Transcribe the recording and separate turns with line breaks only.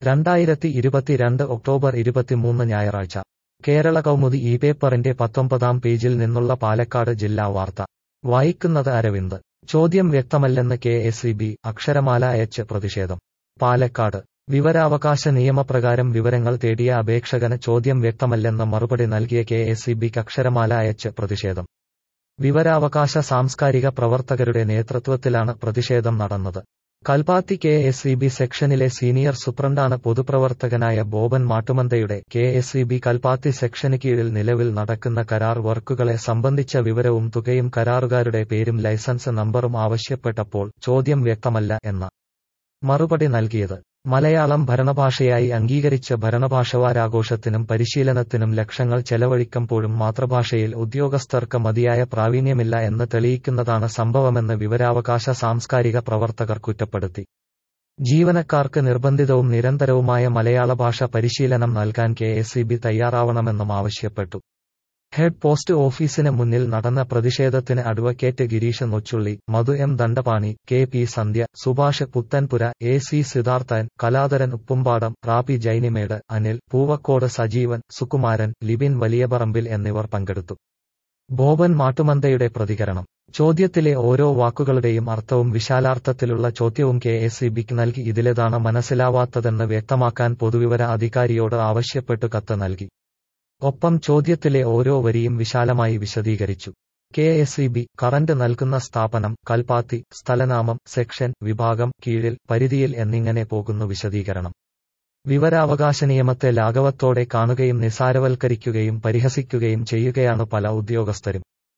രണ്ടായിരത്തി ഇരുപത്തിരണ്ട് ഒക്ടോബർ ഇരുപത്തിമൂന്ന് ഞായറാഴ്ച കേരള കൗമുദി ഈ പേപ്പറിന്റെ പത്തൊമ്പതാം പേജിൽ നിന്നുള്ള പാലക്കാട് ജില്ലാ വാർത്ത വായിക്കുന്നത് അരവിന്ദ് ചോദ്യം വ്യക്തമല്ലെന്ന് കെ എസ് ഇ ബി അക്ഷരമാല അയച്ച് പ്രതിഷേധം പാലക്കാട് വിവരാവകാശ നിയമപ്രകാരം വിവരങ്ങൾ തേടിയ അപേക്ഷകന് ചോദ്യം വ്യക്തമല്ലെന്ന് മറുപടി നൽകിയ കെ എസ് ഇ ബിക്ക് അക്ഷരമാല അയച്ച് പ്രതിഷേധം വിവരാവകാശ സാംസ്കാരിക പ്രവർത്തകരുടെ നേതൃത്വത്തിലാണ് പ്രതിഷേധം നടന്നത് Kalpathi K S E B സെക്ഷനിലെ സീനിയർ സൂപ്രണ്ടാണ് പൊതുപ്രവർത്തകനായ ബോബൻ മാട്ടുമന്തയുടെ K S E B Kalpathi സെക്ഷന് കീഴിൽ നിലവിൽ നടക്കുന്ന കരാർ വർക്കുകളെ സംബന്ധിച്ച വിവരവും തുകയും കരാറുകാരുടെ പേരും ലൈസൻസ് നമ്പറും ആവശ്യപ്പെട്ടപ്പോൾ ചോദ്യം വ്യക്തമല്ല എന്ന മറുപടി നൽകിയത് മലയാളം ഭരണഭാഷയായി അംഗീകരിച്ച ഭരണഭാഷവാരാഘോഷത്തിനും പരിശീലനത്തിനും ലക്ഷങ്ങൾ ചെലവഴിക്കുമ്പോഴും മാതൃഭാഷയിൽ ഉദ്യോഗസ്ഥർക്ക് മതിയായ പ്രാവീണ്യമില്ല എന്ന് തെളിയിക്കുന്നതാണ് സംഭവമെന്ന് വിവരാവകാശ സാംസ്കാരിക പ്രവർത്തകർ കുറ്റപ്പെടുത്തി ജീവനക്കാർക്ക് നിർബന്ധിതവും നിരന്തരവുമായ മലയാള ഭാഷ പരിശീലനം നൽകാൻ കെ എസ് ഇ ബി തയ്യാറാവണമെന്നും ആവശ്യപ്പെട്ടു ഹെഡ് പോസ്റ്റ് ഓഫീസിന് മുന്നിൽ നടന്ന പ്രതിഷേധത്തിന് advocate Girish Nochulli Madhu M Dandapani K P Sandhya Subhash Puthanpura A C Siddharthan Kaladharan Uppumpadam Rappi Jainimedu Anil Poovakkode Sajeevan Sukumaran Libin Valiyaparambil എന്നിവർ പങ്കെടുത്തു ബോബൻ മാട്ടുമന്തയുടെ പ്രതികരണം ചോദ്യത്തിലെ ഓരോ വാക്കുകളുടെയും അർത്ഥവും വിശാലാർത്ഥത്തിലുള്ള ചോദ്യവും കെ എസ് ഇ ബിക്ക് നൽകി ഇതിലേതാണ് മനസ്സിലാവാത്തതെന്ന് വ്യക്തമാക്കാൻ പൊതുവിവര അധികാരിയോട് ആവശ്യപ്പെട്ടു കത്ത് നൽകി ഒപ്പം ചോദ്യത്തിലെ ഓരോ വരിയും വിശാലമായി വിശദീകരിച്ചു K S E B current നൽകുന്ന സ്ഥാപനം കൽപ്പാത്തി സ്ഥലനാമം സെക്ഷൻ വിഭാഗം കീഴിൽ പരിധിയിൽ എന്നിങ്ങനെ പോകുന്നു വിശദീകരണം വിവരാവകാശ നിയമത്തെ ലാഘവത്തോടെ കാണുകയും നിസാരവൽക്കരിക്കുകയും പരിഹസിക്കുകയും ചെയ്യുകയാണ് പല ഉദ്യോഗസ്ഥരും